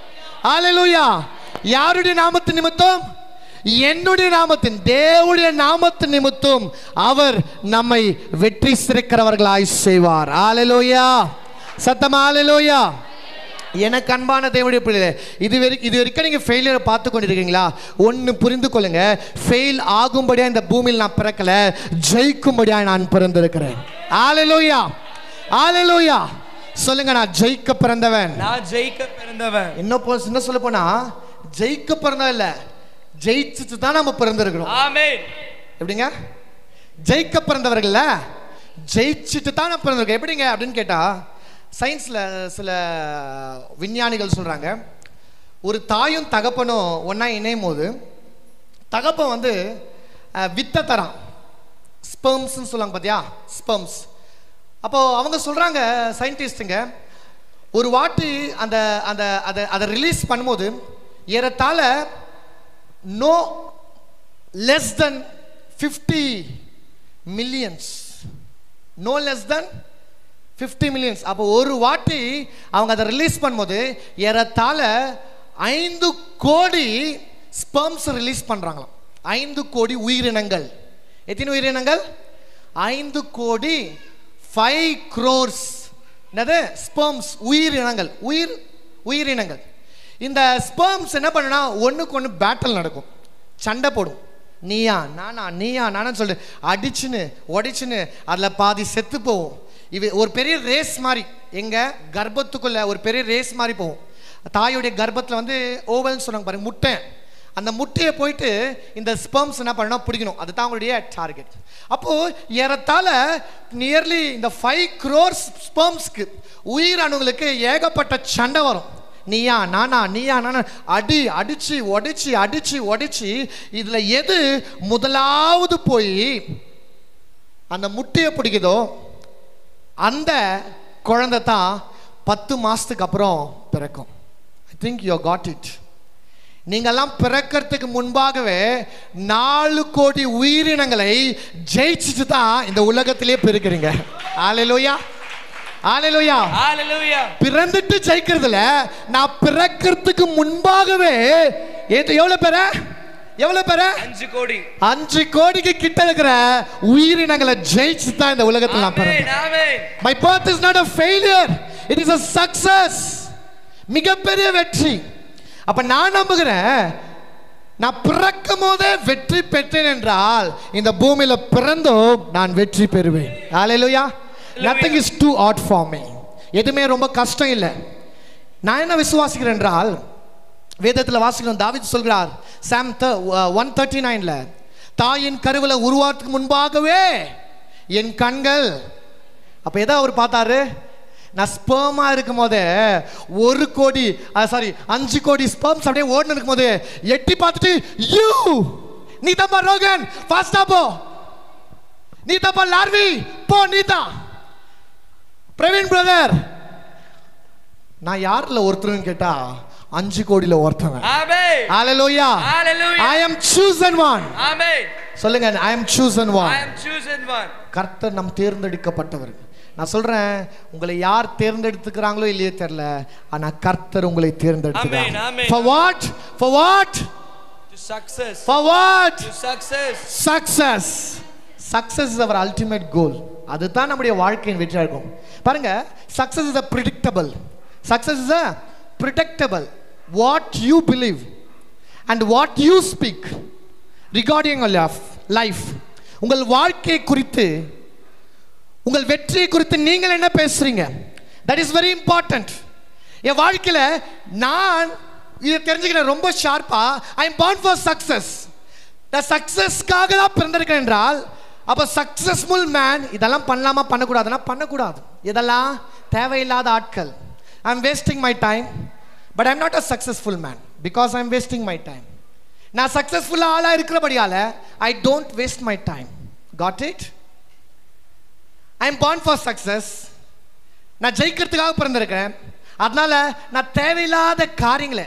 [SPEAKER 1] ஹalleluya யாருடைய நாமத்து நிமித்தம் என்னுடைய நாமத்தின் தேவனுடைய நாமத்து நிமித்தம் அவர் நம்மை வெற்றி சிறக்கிறவர்களாய் செய்வார் ஹalleluya சத்தமா ஹalleluya எனக்கு அன்பான தேவனுடைய பிள்ளைகளே இது வரைக்கும் இது வரைக்கும் நீங்கள் ஃபெயிலியரை பார்த்து கொண்டிருக்கீங்களா ஒன்று புரிந்து கொள்ளுங்க ஃபெயில் ஆகும்படியா இந்த பூமியில் நான் பிறக்கல ஜெயிக்கும்படியா நான் பிறந்திருக்கிறேன் ஆலலோயா ஆலலோயா சொல்லுங்க நான் ஜெயிக்க பிறந்தவன்
[SPEAKER 2] நான் ஜெயிக்க பிறந்தவன்
[SPEAKER 1] இன்னும் போ இன்னும் சொல்ல போனா ஜெயிக்க பிறந்தவன் இல்ல ஜெயிச்சுட்டு தான் நம்ம பிறந்திருக்கிறோம்
[SPEAKER 2] ஆமென்
[SPEAKER 1] எப்படிங்க ஜெயிக்க பிறந்தவர்கள்ல ஜெயிச்சுட்டு தான் நான் பிறந்திருக்கேன் எப்படிங்க அப்படின்னு கேட்டா சயின்ஸ்ல சில விஞ்ஞானிகள் சொல்றாங்க ஒரு தாயும் தகப்பனும் ஒண்ணா இணையும் போது தகப்பன் வந்து அஹ், வித்தை தரான் ஸ்பெர்ம்ஸ்னு சொல்லுவாங்க பார்த்தியா ஸ்பெர்ம்ஸ் அப்போ அவங்க சொல்றாங்க சயின்டிஸ்ட்டுங்க ஒரு வாட்டி அந்த அந்த அதை அதை ரிலீஸ் பண்ணும்போது ஏறத்தாழ no less than fifty millions no less than fifty millions அப்போ ஒரு வாட்டி அவங்க அதை ரிலீஸ் பண்ணும்போது ஏறத்தாழ ஐந்து கோடி ஸ்பெர்ம்ஸ் ரிலீஸ் பண்ணுறாங்களாம் ஐந்து கோடி உயிரினங்கள் எத்தனை உயிரினங்கள் ஐந்து கோடி ஃபைவ் க்ரோர்ஸ் என்னது ஸ்பெர்ம்ஸ் உயிரினங்கள் உயிர் உயிரினங்கள் இந்த ஸ்பெர்ம்ஸ் என்ன பண்ணுனா ஒண்ணுக்கு ஒன்று பேட்டில் நடக்கும் சண்டை போடும் நீயா நானா நீயா நானான்னு சொல்லிட்டு அடிச்சுன்னு உடைச்சுன்னு அதில் பாதி செத்து போகும் இது ஒரு பெரிய ரேஸ் மாதிரி எங்க கர்ப்பத்துக்குள்ள ஒரு பெரிய ரேஸ் மாதிரி போகும் தாயுடைய கர்ப்பத்தில் வந்து ஓவல்னு சொன்னாங்க பாருங்க முட்டை அந்த முட்டையை போயிட்டு இந்த ஸ்பெர்ம்ஸ் என்ன பண்ணணும் பிடிக்கணும் அதுதான் அவங்களுடைய டார்கெட் அப்போ ஏறத்தாழ நியர்லி இந்த ஃபைவ் க்ரோர்ஸ் ஸ்பெர்ம்ஸ்க்கு உயிரணுகளுக்கு ஏகப்பட்ட சண்டை வரும் நீயா நானா நீயா நானா அடி அடிச்சு உடைச்சு அடிச்சு உடைச்சு இதுல எது முதலாவது போய் அந்த முட்டையை பிடிக்குதோ அந்த குழந்தை தான் பத்து மாசத்துக்கு அப்புறம் பிறக்கும் I think you got it நீங்கெல்லாம் பிறக்கிறதுக்கு முன்பாகவே நாலு கோடி உயிரினங்களை ஜெயிச்சுட்டு தான் இந்த உலகத்திலே பிறக்கிறீங்க ஆலையிலோயா ஆலையிலோயா
[SPEAKER 2] ஹalleluya
[SPEAKER 1] பிறந்துட்டு ஜெயிக்கிறதுல நான் பிறக்கிறதுக்கு முன்பாகவே ஏத்து எவ்வளவு பேர எவ்வளவு பேர
[SPEAKER 2] அஞ்சு கோடி
[SPEAKER 1] அஞ்சு கோடிக்கு கிட்ட இருக்கிற உயிரினங்களை ஜெயிச்சு தான் இந்த உலகத்தில் நான்
[SPEAKER 2] ஆமென்
[SPEAKER 1] பிறந்தேன்
[SPEAKER 2] ஆமென்
[SPEAKER 1] my birth is not a failure it is a success மிகப்பெரிய வெற்றி அப்ப நான் நம்புகிறேன் நான் பிறக்கும் போதே வெற்றி பெற்றேன் என்றால் இந்த பூமியில பிறந்தும் நான் வெற்றி பெறுவேன் ஹalleluya nothing is too hard for me எதுவுமே ரொம்ப கஷ்டம் இல்லை நான் என்ன விசுவாசிக்கிறேன் என்றால் வேதத்தில் வாசிக்கிறோம் தாவீது சொல்கிறார் சாம் ஒன் தேர்ட்டி நைன்ல தாயின் கருவில உருவாத்துக்கு முன்பாகவே என் கண்கள் அப்ப எதை அவர் பார்த்தாரு நான் ஸ்பேமா இருக்கும் போதே ஒரு கோடி சாரி அஞ்சு கோடி ஸ்பேம்ஸ் அப்படியே ஓடுன்னு இருக்கும் போது எட்டி பார்த்துட்டு யூ நீ தப்பா ரோகன் ஃபாஸ்டா போ நீ தப்பா லார்வி போ நீ தான் பிரவீன் பிரதர் நான் யார்ல ஒருத்தருன்னு கேட்டா அஞ்சு கோடியில ஒருத்தவன்
[SPEAKER 2] ஆமென்
[SPEAKER 1] ஹalleluya
[SPEAKER 2] Hallelujah.
[SPEAKER 1] I am chosen one
[SPEAKER 2] ஆமென்
[SPEAKER 1] சொல்லுங்க I am chosen
[SPEAKER 2] I
[SPEAKER 1] one
[SPEAKER 2] am chosen one
[SPEAKER 1] கர்த்தர் நம் தேர்ந்தெடுக்கப்பட்டவர் நான் சொல்றேன் உங்களை யார் தேர்ந்தெடுத்துக்கிறாங்களோ இல்லையோ தெரியல ஆனா கர்த்தர் உங்களை
[SPEAKER 2] Amen,
[SPEAKER 1] தேர்ந்தெடுத்துக்கிறார்
[SPEAKER 2] amen.
[SPEAKER 1] for what for what
[SPEAKER 2] to success
[SPEAKER 1] for what
[SPEAKER 2] to success
[SPEAKER 1] success success is our ultimate goal அதுதான் நம்முடைய வாழ்க்கையின் வெற்றியாக இருக்கும் பாருங்க success is a predictable success is a predictable what you believe and what you speak regarding life உங்கள் வாழ்க்கை குறித்து உங்கள் வெற்றியை குறித்து நீங்கள் என்ன பேசுறீங்க தட் இஸ் வெரி இம்பார்ட்டன்ட் என் வாழ்க்கையில நான் இதை தெரிஞ்சுக்கிறேன் ரொம்ப ஷார்ப்பா I am born for success நான் சக்சஸ்க்காக தான் பிறந்திருக்கேன் என்றால் அப்போ சக்சஸ்ஃபுல் மேன் இதெல்லாம் பண்ணலாமா பண்ணக்கூடாதுன்னா பண்ணக்கூடாது இதெல்லாம் தேவையில்லாத ஆட்கள் I am wasting my time but I'm not a successful man because I am wasting my time நான் சக்சஸ்ஃபுல்லாக ஆளாக இருக்கிறபடியால I don't waste my time got it I am born for success நான் ஜெயிக்கிறதுக்காக பிறந்திருக்கிறேன் அதனால நான் தேவையில்லாத காரியங்களை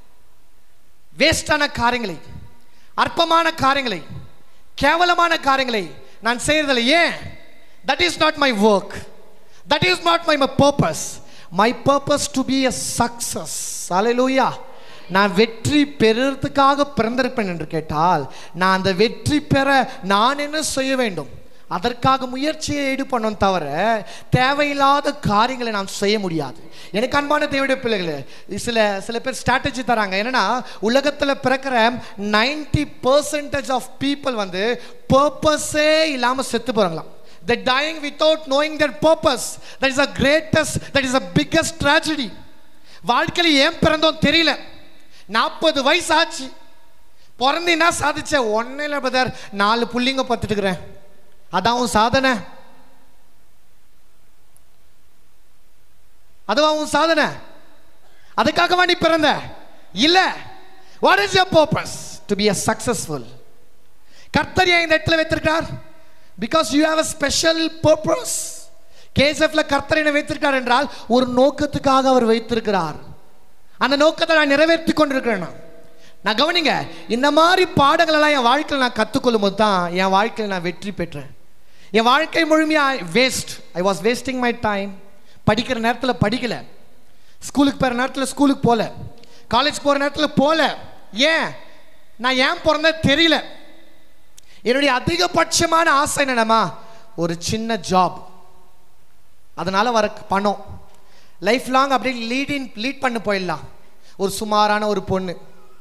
[SPEAKER 1] வேஸ்டான காரியங்களை அற்பமான காரியங்களை கேவலமான காரியங்களை நான் செய்யறதில்லை ஏன் that is not my work that is not my purpose my purpose to be a success அலையிலூயா நான் வெற்றி பெறுறதுக்காக பிறந்திருப்பேன் என்று கேட்டால் நான் அந்த வெற்றி பெற நான் என்ன செய்ய வேண்டும் அதற்காக முயற்சியை ஈடுபடணும் தவிர தேவையில்லாத காரியங்களை நாம் செய்ய முடியாது எனக்கு அன்பான தேவையுடைய பிள்ளைகளே சில சில பேர் ஸ்ட்ராட்டஜி தராங்க என்னன்னா உலகத்தில் பிறக்கிற நைன்டி பர்சன்டேஜ் ஆஃப் பீப்புள் வந்து பர்பஸே இல்லாமல் செத்து போகிறாங்களாம் த dying without knowing their purpose that is the greatest that is the biggest tragedy வாழ்க்கையில் ஏன் பிறந்தோம் தெரியல நாற்பது வயசு ஆச்சு பிறந்தினா சாதிச்ச ஒன்றும் இல்லை பிரதர் நாலு புள்ளிங்க பார்த்துட்டுக்கிறேன் அதான் உன் சாதனை அதுவா உன் சாதனை அதுக்காகவா நீ பிறந்த இல்ல what is your purpose to be a successful கர்த்தர் ஏன் இந்த இடத்துல வைத்திருக்கிறார் because you have a special purpose கேசப்ல கர்த்தர் என்ன வைத்திருக்கார் என்றால் ஒரு நோக்கத்துக்காக அவர் வைத்திருக்கிறார் அந்த நோக்கத்தை நான் நிறைவேற்றி கொண்டிருக்கிறேன் நான் நான் கவனிங்க இந்த மாதிரி பாடங்கள் எல்லாம் என் வாழ்க்கையில் நான் கற்றுக்கொள்ளும் போது தான் என் வாழ்க்கையில் நான் வெற்றி பெற்றேன் என் வாழ்க்கை முழுமையாக waste I was wasting my time படிக்கிற நேரத்தில் படிக்கல ஸ்கூலுக்கு போகிற நேரத்தில் ஸ்கூலுக்கு போகல காலேஜ் போகிற நேரத்தில் போகல ஏன் நான் ஏன் பிறந்த தெரியல என்னுடைய அதிகபட்சமான ஆசை என்னடமா ஒரு சின்ன ஜாப் அதனால வர பணம் லைஃப் லாங் அப்படியே லீடின் லீட் பண்ணி போயிடலாம் ஒரு சுமாரான ஒரு பொண்ணு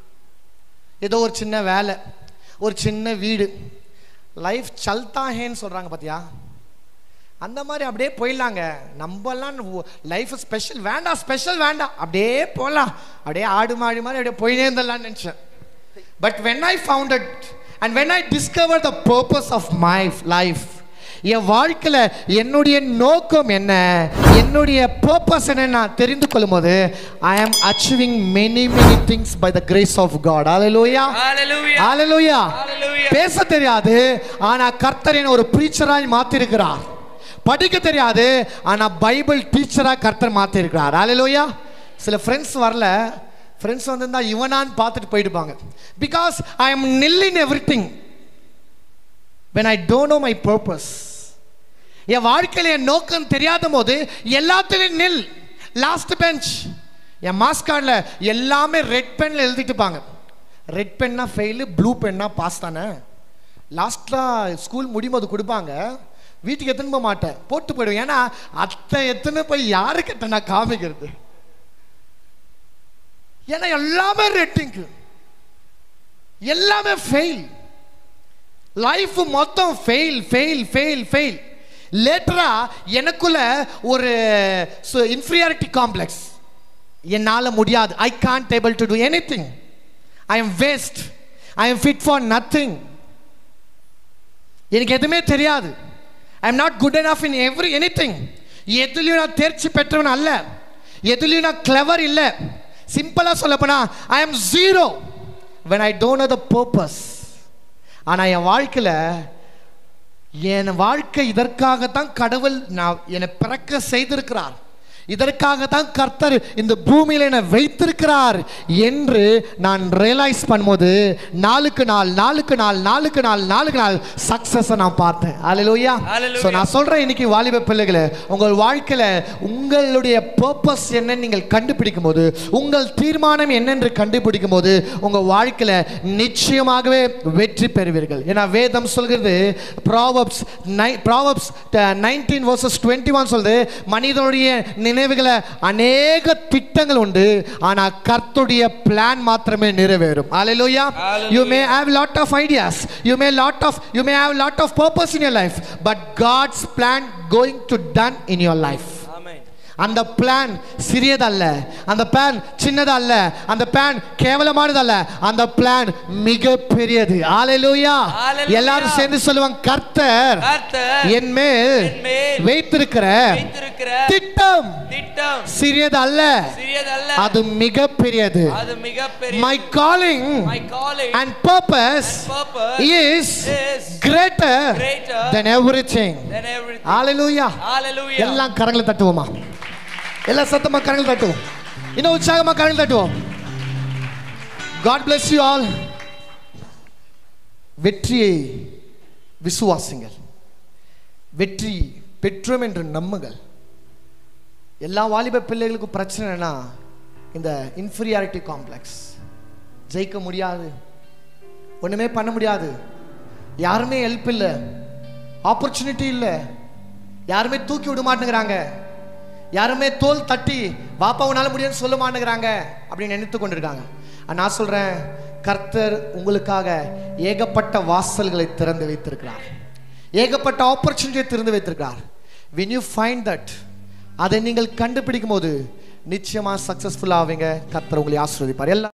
[SPEAKER 1] ஏதோ ஒரு சின்ன வேலை ஒரு சின்ன வீடு லைஃப் சல்தா ஹேன்னு சொல்கிறாங்க பார்த்தியா அந்த மாதிரி அப்படியே போயிடலாங்க நம்மலாம் லைஃப் ஸ்பெஷல் வேண்டாம் ஸ்பெஷல் வேண்டாம் அப்படியே போகலாம் அப்படியே ஆடு மாடி மாதிரி அப்படியே போயினே இருந்தலாம்னு நினச்சேன் but when I founded and when I discover the purpose of my life என் வாழ்க்கையில் என்னுடைய நோக்கம் என்ன என்னுடைய பர்பஸ் என்ன நான் தெரிந்து கொள்ளும் போது I am achieving many many things by the grace of God ஹalleluya
[SPEAKER 2] Hallelujah.
[SPEAKER 1] ஹalleluya
[SPEAKER 2] Hallelujah.
[SPEAKER 1] பேச தெரியாது ஆனா கர்த்தர் என்னை ஒரு பிரீச்சராய் மாத்திருக்கிறார் படிக்க தெரியாது ஆனா பைபிள் டீச்சரா கர்த்தர் மாத்திருக்கிறார் ஹalleluya சில ஃப்ரெண்ட்ஸ் வரல ஃப்ரெண்ட்ஸ் வந்திருந்தா இவனான்னு பார்த்துட்டு போயிடுப்பாங்க because I am nil in everything when I don't know my purpose என் வாழ்க்கையில் என் நோக்கம் தெரியாத போது எல்லாத்துலேயும் நில் லாஸ்ட் பெஞ்ச் என் மாஸ் கார்டில் எல்லாமே ரெட் பென்னில் எழுதிட்டுப்பாங்க ரெட் பென்னா ஃபெயிலு ப்ளூ பென்னா பாஸ் தானே லாஸ்ட்டில் ஸ்கூல் முடியும் போது கொடுப்பாங்க வீட்டுக்கு எத்தனை போக மாட்டேன் போட்டு போயிடுவேன் ஏன்னா அத்தை எத்தனை போய் யாருக்கிட்ட நான் காமிக்கிறது ஏன்னா எல்லாமே ரெட்டிங்கு எல்லாமே ஃபெயில் லைஃப் மொத்தம் ஃபெயில் ஃபெயில் ஃபெயில் ஃபெயில் லேட்டரா எனக்குள்ள ஒரு இன்ஃபீரியாரிட்டி காம்ப்ளெக்ஸ் என்னால் முடியாது I can't able to do anything I am waste I am fit for nothing எனக்கு எதுவுமே தெரியாது I am not good enough in every anything எதுலேயும் நான் தேர்ச்சி பெற்றவன் அல்ல எதுலேயும் நான் கிளவர் இல்லை சிம்பிளாக சொல்லப்போனா I am zero when I don't know the purpose ஆனால் என் வாழ்க்கையில் என் வாழ்க்கை இதற்காகத்தான் கடவுள் நான் என்னை பிறக்க செய்திருக்கிறார் இதற்காக தான் கர்த்தர் இந்த பூமியில் என்னை வைத்திருக்கிறார் என்று நான் ரியலைஸ் பண்ணும்போது நாளுக்கு நாள் நாளுக்கு நாள் நாளுக்கு நாள் நாளுக்கு நாள் சக்ஸஸை நான் பார்த்தேன் அலையிலோயா
[SPEAKER 2] Hallelujah.
[SPEAKER 1] ஸோ நான் சொல்கிறேன் இன்னைக்கு வாலிப பிள்ளைகளே உங்கள் வாழ்க்கையில் உங்களுடைய பர்பஸ் என்னன்னு நீங்கள் கண்டுபிடிக்கும் போது உங்கள் தீர்மானம் என்னென்று கண்டுபிடிக்கும் போது உங்கள் வாழ்க்கையில் நிச்சயமாகவே வெற்றி பெறுவீர்கள் ஏன்னா வேதம் சொல்கிறது Proverbs nine Proverbs nineteen verses twenty one சொல்லுது மனிதனுடைய நினைவுகளை அநேக திட்டங்கள் உண்டு ஆனால் கர்த்துடைய பிளான் மாத்திரமே நிறைவேறும் Hallelujah.
[SPEAKER 2] Hallelujah.
[SPEAKER 1] You may have lot of ideas. You may lot of you may have lot of purpose in your life, but God's plan going to done in your life.
[SPEAKER 2] Amen.
[SPEAKER 1] அந்த plan சிறியதல்ல அந்த plan சின்னதல்ல அந்த plan கேவலமானதல்ல அந்த plan மிக பெரியது ஹalleluya
[SPEAKER 2] Hallelujah.
[SPEAKER 1] எல்லாரும் சேர்ந்து சொல்லுவாங்க கர்த்தர்
[SPEAKER 2] கர்த்தர்
[SPEAKER 1] என் மேல்
[SPEAKER 2] என்மேல்
[SPEAKER 1] வைத்திருக்கிற
[SPEAKER 2] வைத்திருக்கிற
[SPEAKER 1] திட்டம்
[SPEAKER 2] திட்டம்
[SPEAKER 1] சிறியதல்ல
[SPEAKER 2] சிறியதல்ல
[SPEAKER 1] அது மிக பெரியது
[SPEAKER 2] அது மிகப்பெரிய
[SPEAKER 1] my calling
[SPEAKER 2] my calling
[SPEAKER 1] and purpose
[SPEAKER 2] purpose
[SPEAKER 1] is
[SPEAKER 2] is
[SPEAKER 1] greater
[SPEAKER 2] greater
[SPEAKER 1] than everything
[SPEAKER 2] than everything.
[SPEAKER 1] hallelujah
[SPEAKER 2] Hallelujah.
[SPEAKER 1] எல்லாம் கரங்களை தட்டுவோமா எல்லாம் சத்தமா கரங்களை தட்டுவோம் இன்னும் உற்சாகமா கரங்களை தட்டுவோம் காட் bless you all வெற்றியை விசுவாசிங்கள் வெற்றி பெற்றோம் என்று நம்புங்கள் எல்லா வாலிப பிள்ளைகளுக்கும் பிரச்சனைனா இந்த இன்ஃபீரியாரிட்டி காம்ப்ளெக்ஸ் ஜெயிக்க முடியாது ஒண்ணுமே பண்ண முடியாது யாருமே ஹெல்ப் இல்லை ஆப்பர்ச்சுனிட்டி இல்லை யாருமே தூக்கி விட மாட்டேங்கிறாங்க யாருமே தோல் தட்டி வாப்பா உன்னால முடியும்னு சொல்ல மாட்டேங்கிறாங்க அப்படின்னு நினைத்து கொண்டிருக்காங்க ஆனா நான் சொல்றேன் கர்த்தர் உங்களுக்காக ஏகப்பட்ட வாசல்களை திறந்து வைத்திருக்கிறார் ஏகப்பட்ட ஆப்பர்ச்சுனிட்டியை திறந்து வைத்திருக்கிறார் when you find that அதை நீங்கள் கண்டுபிடிக்கும் போது நிச்சயமா சக்சஸ்ஃபுல் ஆவீங்க கர்த்தர் உங்களை ஆசீர்வதிப்பார் எல்லா